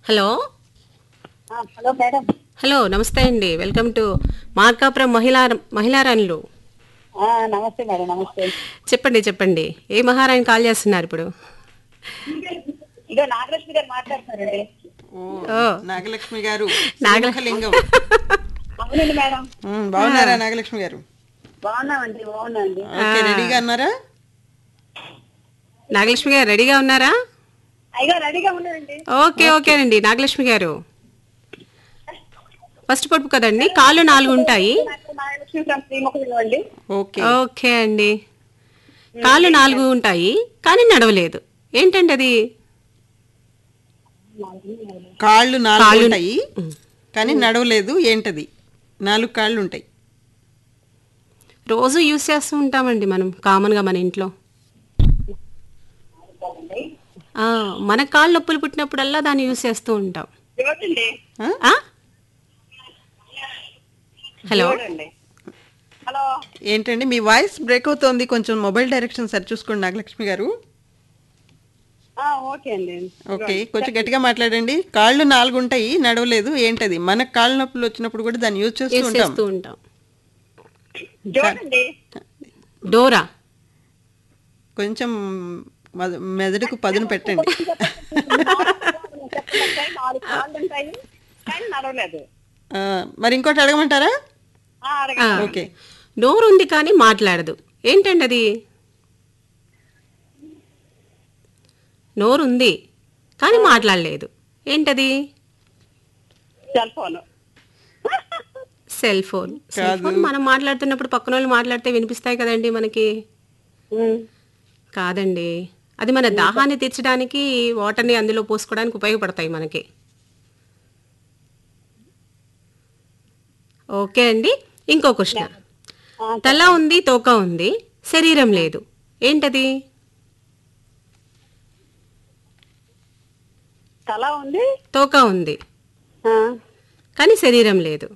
Hello ఆ, hello madam hello నమస్తే అండి వెల్కమ్ టు మార్కాపురం మహిళా మహిళారాణులు ఆ, నమస్తే మేడం నమస్తే చెప్పండి చెప్పండి ఏ మహారాణి కాల్ చేస్తున్నారు ఇప్పుడు ఇక నాగలక్ష్మి గారు మాట్లాడుతున్నారండి ఓ నాగలక్ష్మి గారు నాగల- లింగం అవునండి మేడం బాగున్నారా నాగలక్ష్మి గారు బాగున్నామండి బాగున్నాండి ఓకే రెడీగా ఉన్నారా నాగలక్ష్మి గారు రెడీగా ఉన్నారా అయ్యో రెడీగా ఉన్నారండి ఓకే ఓకేనండి నాగలక్ష్మి గారు ఫస్ట్ పొడుపు కదండి కాళ్ళు నాలుగు ఉంటాయి నాకు నాగలక్ష్మి ఫ్రమ్ శ్రీముఖం అండి ఓకే ఓకే అండి కాళ్ళు నాలుగు ఉంటాయి కానీ నడవలేదు ఏంటండి అది కాళ్ళు నాలుగు కాళ్ళు- ఉంటాయి కానీ నడవలేదు ఏంటది నాలుగు కాళ్ళు ఉంటాయి రోజు యూస్ చేస్తూ ఉంటామండి మనం కామన్గా మన ఇంట్లో ఆ, మన కాళ్ళు నొప్పులు పుట్టినప్పుడల్లా దాన్ని యూస్ చేస్తూ ఉంటాం చూడండి ఆ? ఆ? హలో చూడండి హలో ఏంటండి మీ వాయిస్ బ్రేక్ అవుతోంది కొంచెం మొబైల్ డైరెక్షన్ సరి చూసుకోండి నాగలక్ష్మి గారు ఆ, ఓకే అండి ఓకే కొంచెం గట్టిగా మాట్లాడండి కాళ్ళు నాలుగు ఉంటాయి నడవలేదు ఏంటది మన కాళ్ళ నొప్పులు వచ్చినప్పుడు కూడా దాన్ని యూజ్ చేస్తూ యూస్ ఉంటాం చేస్తూ ఉంటాం చూడండి డోరా కొంచెం మద- మెదడుకు పదును పెట్టండి చెప్పండి నాలుగు కాళ్ళు ఉంటాయి కానీ నడవలేదు ఆ, మరి ఇంకోటి అడగమంటారా ఆ, అడగండి ఆ, ఓకే నోరు ఉంది కానీ మాట్లాడదు ఏంటండి అది నోరు ఉంది కానీ మాట్లాడలేదు ఏంటది cell phone cell phone cell phone మనం మాట్లాడుతున్నప్పుడు పక్కన వాళ్ళు మాట్లాడితే వినిపిస్తాయి కదండి మనకి కాదండి అది మన దాహాన్ని తీర్చడానికి వాటర్ని అందులో పోసుకోవడానికి ఉపయోగపడతాయి మనకి ఓకే అండి ఇంకో క్వశ్చన్ తల ఉంది తోక ఉంది శరీరం లేదు ఏంటది తల ఉంది తోక ఉంది ఆ, కానీ శరీరం లేదు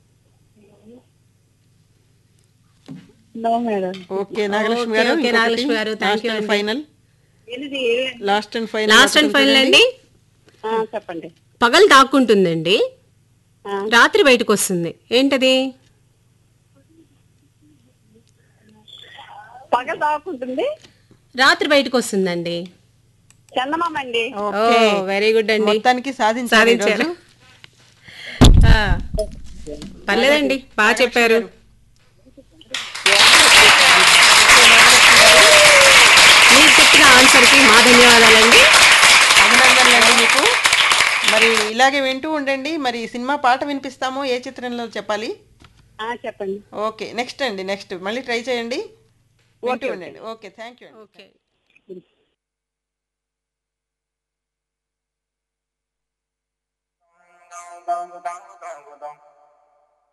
no madam okay Nagalakshmi okay, garu okay, Nagalakshmi garu, thank you last and అండి. ఫైనల్ ఇది last and final last and final అండి ఆ, చెప్పండి పగలు దాక్కుంటుందండి ఆ, రాత్రి బయటకు వస్తుంది ఏంటది పగ దాక్కుంటుంది రాత్రి బయటకు వస్తుందండి చందమామ అండి ఓ ఓకే వెరీ గుడ్ అండి మొత్తానికి సాధించారు సాధించారు ఈరోజు. ఆ, పర్లేదండి బాగా చెప్పారు మీరు చెప్పిన ఆన్సర్కి మా ధన్యవాదాలండి అభినందనలండి మీకు మరి ఇలాగే వింటూ ఉండండి మరి సినిమా పాట వినిపిస్తాము ఏ చిత్రంలో చెప్పాలి ఆ, చెప్పండి ఓకే నెక్స్ట్ అండి నెక్స్ట్ మళ్ళీ ట్రై చేయండి వింటూ ఉండండి okay thank you okay dong dong dong dong dong